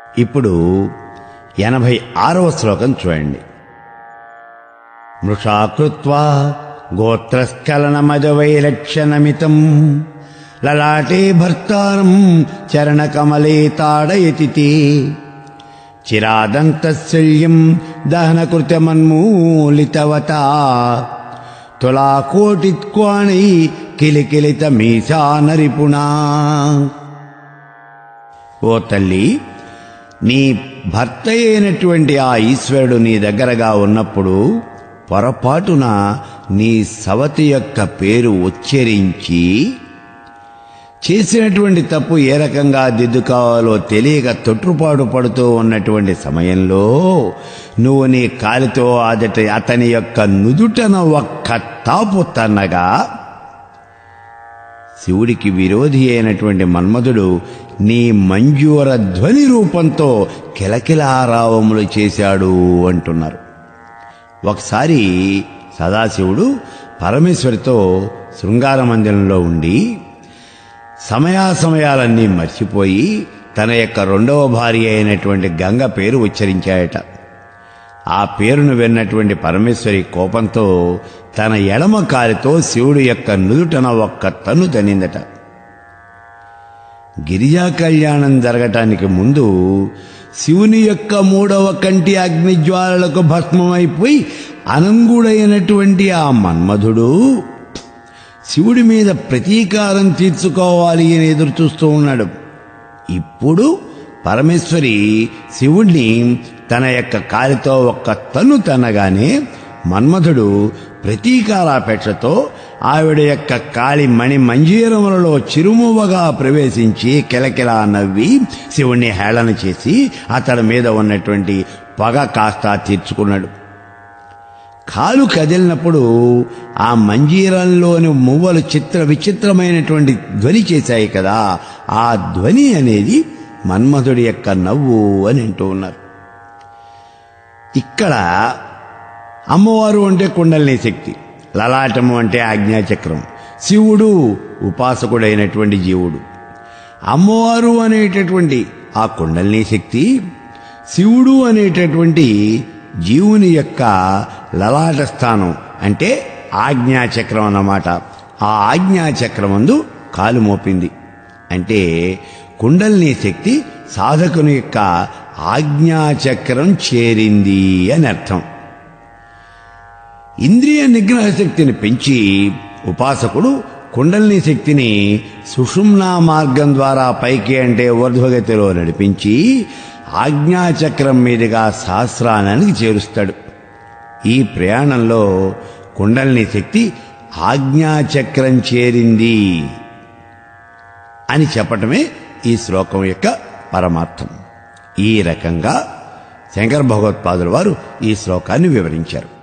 ఇప్పుడు ఎనభై ఆరవ శ్లోకం చూడండి మృషాకృత్వా గోత్రస్ఖలనమజవైలక్షణమితం లలాటే భర్తారం చరణకమలే తాడయతి తే. చిరాదంతశల్యం దహనకృత్యమన్మూలితవత తులాకోటిత్వాణై కిలికిలిత మీశానరిపుణా ఓ తల్లి నీ భర్త అయినటువంటి ఆ ఈశ్వరుడు నీ దగ్గరగా ఉన్నప్పుడు పొరపాటున నీ సవతి యొక్క పేరు ఉచ్చరించి చేసినటువంటి తప్పు ఏ రకంగా దిద్దుకోవాలో తెలియక తొట్టుపాటు పడుతూ ఉన్నటువంటి సమయంలో నువ్వు నీ కాలితో అదటి అతని యొక్క నుదుటన ఒక్క తాపు తన్నగా శివుడికి విరోధి అయినటువంటి మన్మధుడు నీ మంజూర ధ్వని రూపంతో కిలకిలారావములు చేశాడు అంటున్నారు ఒకసారి సదాశివుడు పరమేశ్వరితో శృంగార మందిరంలో ఉండి సమయాసమయాలన్నీ మర్చిపోయి తన యొక్క రెండవ భార్య అయినటువంటి గంగ పేరు ఉచ్చరించాయట ఆ పేరును విన్నటువంటి పరమేశ్వరి కోపంతో తన ఎడమ కాలితో శివుడి యొక్క నుదుటన ఒక్క తన్ను తనిందట గిరిజా కళ్యాణం జరగటానికి ముందు శివుని యొక్క మూడవ కంటి అగ్నిజ్వాలలకు భస్మమైపోయి అనంగుడైనటువంటి ఆ మన్మధుడు శివుడి మీద ప్రతీకారం తీర్చుకోవాలి అని ఎదురు చూస్తూ ఉన్నాడు ఇప్పుడు పరమేశ్వరి శివుణ్ణి తన యొక్క కాలితో ఒక్క తన్ను తన్నగానే మన్మధుడు ప్రతీకారాపేక్షతో ఆవిడ యొక్క కాలి మణి మంజీరములలో చిరుమువగా ప్రవేశించి కిలకిలా నవ్వి శివుణ్ణి హేళన చేసి అతడి మీద ఉన్నటువంటి పగ కాస్త తీర్చుకున్నాడు కాలు కదిలినప్పుడు ఆ మంజీరంలోని మువ్వలు చిత్ర విచిత్రమైనటువంటి ధ్వని చేశాయి కదా ఆ ధ్వని అనేది మన్మధుడి యొక్క నవ్వు అని అంటూ ఉన్నారు ఇక్కడ అమ్మవారు అంటే కుండలిని శక్తి లలాటము అంటే ఆజ్ఞాచక్రం శివుడు ఉపాసకుడైనటువంటి జీవుడు అమ్మవారు అనేటటువంటి ఆ కుండలిని శక్తి శివుడు అనేటటువంటి జీవుని యొక్క లలాట స్థానం అంటే ఆజ్ఞాచక్రం అన్నమాట ఆ ఆజ్ఞాచక్రమందు కాలు మోపింది అంటే కుండలిని శక్తి సాధకుని యొక్క ఆజ్ఞాచక్రం చేరింది అని అర్థం ఇంద్రియ నిగ్రహ శక్తిని పెంచి ఉపాసకుడు కుండలిని శక్తిని సుషుమ్నా మార్గం ద్వారా పైకి అంటే ఊర్ధ్వగతిలో నడిపించి ఆజ్ఞాచక్రం మీదుగా సహస్రానానికి చేరుస్తాడు ఈ ప్రయాణంలో కుండలిని శక్తి ఆజ్ఞాచక్రం చేరింది అని చెప్పటమే ఈ శ్లోకం యొక్క పరమార్థం ఈ రకంగా శంకర భగవత్పాదుల వారు ఈ శ్లోకాన్ని వివరించారు